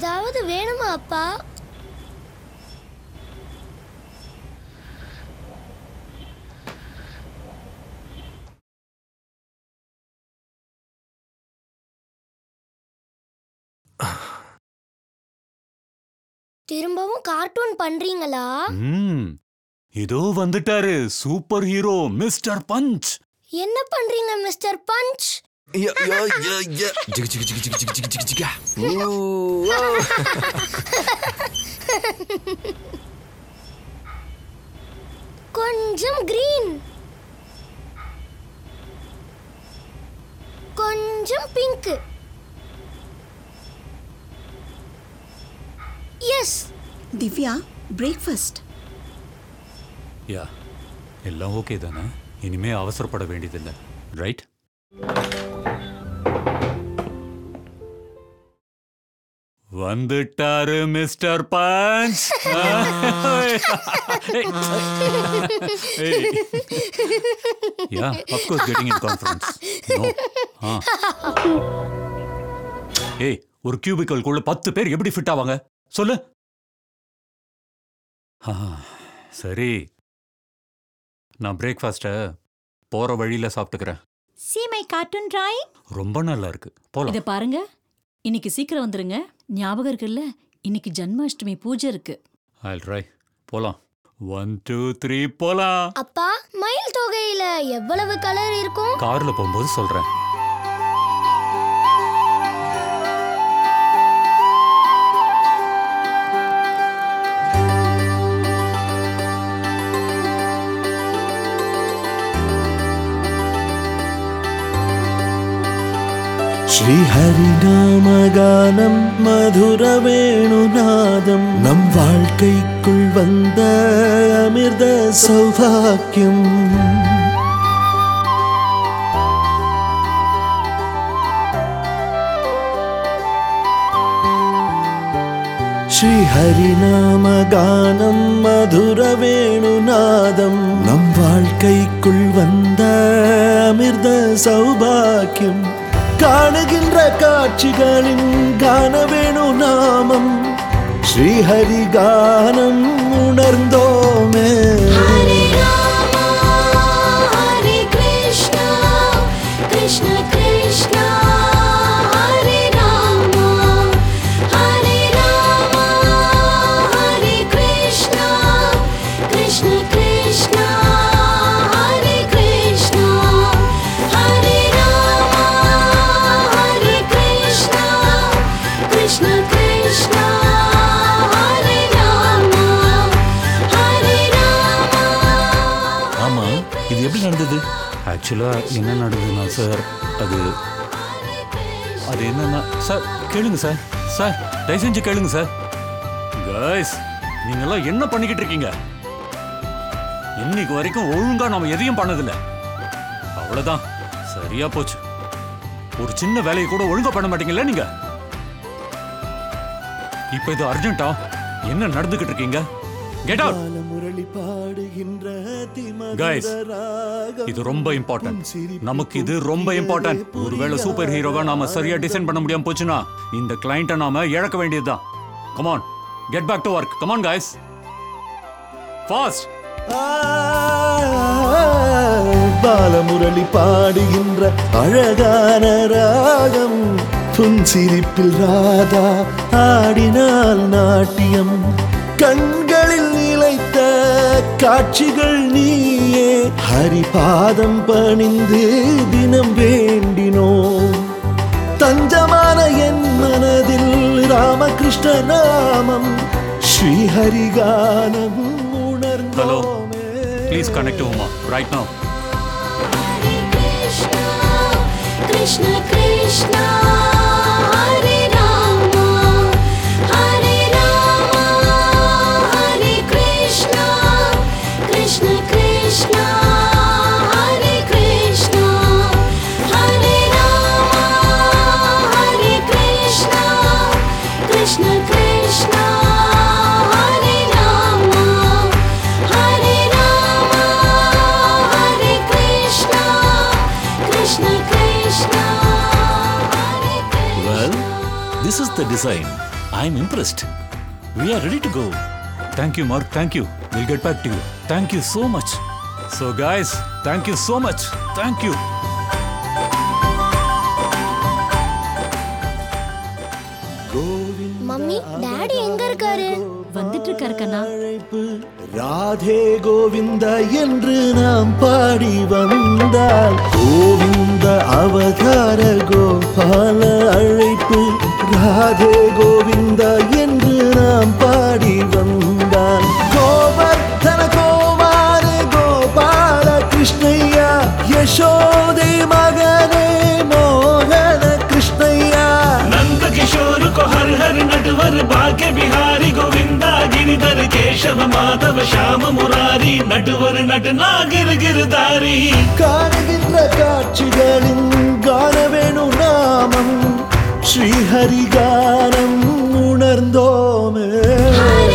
ஏதாவது வேணுமா அப்பா திரும்பவும் கார்ட்டூன் பண்றீங்களா ம் இதோ வந்துட்டாரு சூப்பர் ஹீரோ மிஸ்டர் பஞ்ச் என்ன பண்றீங்க mister Punch Ja, ja, ja, ja. Jigga, jigga, jigga, jigga, jigga, jigga, jigga, jigga. Ooh, oh. கொஞ்சம் கிரீன் கொஞ்சம் pink yes Divya breakfast yeah எல்லாம் ஓகே தானே இனிமே அவசரப்பட வேண்டியதில்லை ரைட் வந்துட்டாரு mister punch yeah of course getting in conference no ஆ ஏய் ஒரு கியூபிக்கல்குள்ள பத்து பேர் எப்படி ஃபிட் ஆவாங்க சொல்லு ஆ, சரி நான் பிரேக்ஃபாஸ்ட்டை போற வழியில சாப்பிட்டுக்கிறேன் See my cartoon drawing? ரொம்ப நல்லா இருக்கு போலாம் இத பாருங்க இன்னைக்கு சீக்கிரம் வந்துருங்க ஞாபகம் இருக்குல்ல இன்னைக்கு ஜன்மாஷ்டமி பூஜை இருக்கு I'll try போலாம் ஒன் டூ த்ரீ போலாம் அப்பா மயில் தொகையில எவ்வளவு கலர் இருக்கும் கார்ல போகும்போது சொல்றேன் ஸ்ரீஹரிநாமகானம் மதுர வேணுநாதம் நம் வாழ்க்கைக்குள் வந்த அமிர்த சௌபாக்கியம் ஸ்ரீஹரிநாமகானம் மதுர வேணுநாதம் நம் வாழ்க்கைக்குள் வந்த அமிர்த சௌபாக்கியம் காணுகின்ற காட்சிகளின் காண வேணு நாமம் ஸ்ரீஹரி கானம் உணர்ந்தோமே ஹரே ராமா ஹரே கிருஷ்ணா கிருஷ்ண கிருஷ்ணா ஹரே ராமா ஹரே ராமா ஹரே கிருஷ்ணா கிருஷ்ண கிருஷ்ணா ஹரே கிருஷ்ணா ஹரே ராமா ஹரே கிருஷ்ணா கிருஷ்ண கிருஷ்ணா ஹரே ராமா ஹரே ராமா ஆமா இது எப்படி நடந்தது ஆக்சுவலா என்ன நடந்ததுன்னா சார் அது அது என்னன்னா சார் கேளுங்க சார் சார் தயவு செஞ்சு கேளுங்க சார் கைஸ் நீங்கெல்லாம் என்ன பண்ணிக்கிட்டு இருக்கீங்க இன்னைக்கு வரைக்கும் ஒழுங்கா நாம எதையும் பண்ணதில்ல அவ்வளவுதான் சரியா போச்சு ஒரு சின்ன வேலையை கூட ஒழுங்கா பண்ண மாட்டீங்கல்ல நீங்க இப்ப இது அர்ஜென்ட்டா என்ன நடந்துகிட்டு இருக்கீங்க கெட் அவுட் முரளி பாடுகின்ற Guys, இது ரொம்ப இம்பார்ட்டன்ட் நமக்கு இது ரொம்ப இம்பார்ட்டன்ட் ஒருவேளை சூப்பர் ஹீரோவா நாம சரியா டிசைன் பண்ண முடியாம போச்சுன்னா இந்த கிளைண்ட்டை நாம இழக்க வேண்டியதுதான் come on get back to work come on guys fast Balamurali பாடுகின்ற அழகான ராகம் புன்சிரிப்பில் ராதா ஆடினால் நாட்டியம் கண்களில் நிலைத்த காட்சிகள் நீயே ஹரிபாதம் பணிந்து தினம் வேண்டினோம் தஞ்சமான என் மனதில் ராமகிருஷ்ண நாமம் ஸ்ரீஹரிகானம் ஹலோ உணர்ந்தோமே please connect Uma right no Krishna Krishna Hare Rama Hare Rama Hare Krishna Krishna Krishna Hare Krishna Hare Rama Hare Krishna Krishna Krishna Hare Rama Hare Rama Hare Krishna Krishna Krishna Hare Krishna Well, this is the design I am impressed we are ready to go thank you Mark thank you will get back to you thank you so much so guys thank you so much thank you mummy daddy எங்க இருக்காரு வந்துட்டு இருக்காரு கண்ணா அழைப்பு ராதே கோவிந்த என்று நாம் பாடி வந்தால் கோவிந்த அவதார கோபால அழைப்பு ராதே கோவிந்த என்று நாம் பாடி வந்தால் கோவர்த்தன கோமார கோபால கிருஷ்ணய்யா யசோதை மகனே மோகன கிருஷ்ணய்யா नंद किशोर को हर हर नटवर भाग्य बिहारी गोविंदा गिरिधर केशव माधव श्याम मुरारी नटवर नट नागिर गिरधारी காணுகின்ற காட்சிகளின் காணவேணு நாமம் ஸ்ரீஹரி கானம் உணர்ந்தோமே